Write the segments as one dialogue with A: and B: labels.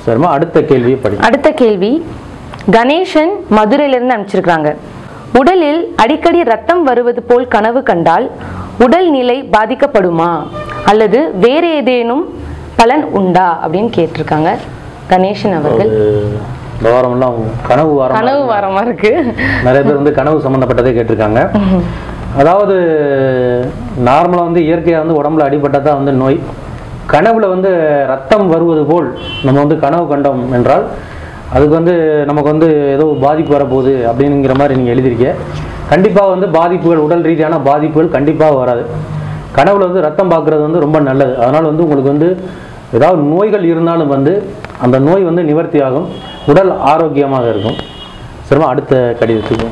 A: சரிம்மா அடுத்த கேள்வியை படி
B: அடுத்த கேள்வி கணேசன் மதுரையிலிருந்து அனுப்பிச்சிருக்காங்க உடலில் அடிக்கடி ரத்தம் வருவது போல் கனவு கண்டால் உடல் நிலை பாதிக்கப்படுமா அல்லது வேறு ஏதேனும் பலன் உண்டா அப்படின்னு கேட்டிருக்காங்க கணேசன் அவர்கள்
A: இந்த வாரம்லாம் கனவு வாரம்
B: கனவு வரமா இருக்கு
A: நிறைய பேர் வந்து கனவு சம்மந்தப்பட்டதே கேட்டிருக்காங்க அதாவது நார்மலாக வந்து இயற்கையாக வந்து உடம்புல அடிபட்டால் தான் வந்து நோய் கனவுல வந்து ரத்தம் வருவது போல் நம்ம வந்து கனவு கண்டோம் என்றால் அதுக்கு வந்து நமக்கு வந்து ஏதோ பாதிப்பு வரப்போகுது அப்படிங்கிற மாதிரி நீங்கள் எழுதியிருக்கீங்க கண்டிப்பாக வந்து பாதிப்புகள் உடல் ரீதியான பாதிப்புகள் கண்டிப்பாக வராது கனவுல வந்து ரத்தம் பார்க்குறது வந்து ரொம்ப நல்லது அதனால் வந்து உங்களுக்கு வந்து ஏதாவது நோய்கள் இருந்தாலும் வந்து அந்த நோய் வந்து நிவர்த்தி ஆகும் உடல் ஆரோக்கியமாக இருக்கும் சரிமா அடுத்த கடிதத்துக்கு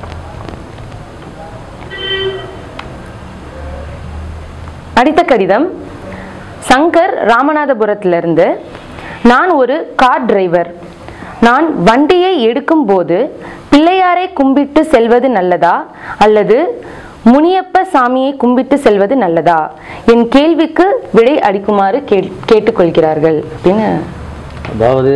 B: அடுத்த கடிதம் சங்கர் ராமநாதபுரத்திலிருந்து நான் ஒரு கார் டிரைவர் நான் வண்டியை எடுக்கும்போது பிள்ளையாரை கும்பிட்டு செல்வது நல்லதா அல்லது முனியப்ப சாமியை கும்பிட்டு செல்வது நல்லதா என் கேள்விக்கு விடை அளிக்குமாறு கேட்- கேட்டுக்கொள்கிறார்கள் அப்படின்னு
A: அதாவது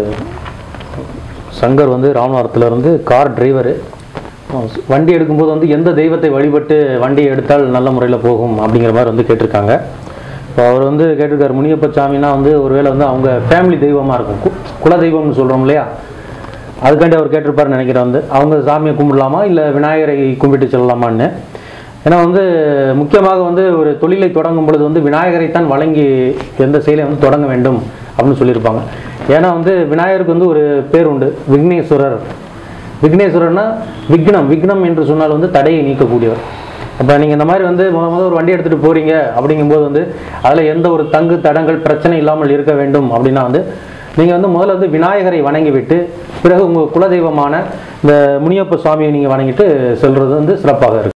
A: சங்கர் வந்து ராமநாதத்துல இருந்து கார் டிரைவரு வண்டி எடுக்கும்போது வந்து எந்த தெய்வத்தை வழிபட்டு வண்டியை எடுத்தால் நல்ல முறையில் போகும் அப்படிங்கிற மாதிரி வந்து கேட்டிருக்காங்க இப்போ அவர் வந்து கேட்டிருக்காரு முனியப்ப சாமினா வந்து ஒருவேளை வந்து அவங்க ஃபேமிலி தெய்வமாக இருக்கும் கு- குல தெய்வம்னு சொல்கிறோம் இல்லையா அதுக்காண்டி அவர் கேட்டிருப்பாருன்னு நினைக்கிறேன் வந்து அவங்க சாமியை கும்பிடலாமா இல்லை விநாயகரை கும்பிட்டு செல்லலாமான்னு ஏன்னா வந்து முக்கியமாக வந்து ஒரு தொழிலை தொடங்கும் பொழுது வந்து விநாயகரை தான் வழங்கி எந்த செயலை வந்து தொடங்க வேண்டும் அப்படின்னு சொல்லியிருப்பாங்க ஏன்னா வந்து விநாயகருக்கு வந்து ஒரு பேர் உண்டு விக்னேஸ்வரர் விக்னேஸ்வரர்னா விக்னம் விக்னம் என்று சொன்னால் வந்து தடையை நீக்கக்கூடியவர் அப்போ நீங்கள் இந்த மாதிரி வந்து முத முத ஒரு வண்டி எடுத்துகிட்டு போகிறீங்க அப்படிங்கும்போது வந்து அதில் எந்த ஒரு தங்கு தடங்கள் பிரச்சனை இல்லாமல் இருக்க வேண்டும் அப்படின்னா வந்து நீங்கள் வந்து முதல்ல வந்து விநாயகரை வணங்கிவிட்டு பிறகு உங்கள் குலதெய்வமான இந்த முனியப்ப சுவாமியை நீங்கள் வணங்கிட்டு செல்வது வந்து சிறப்பாக இருக்கும்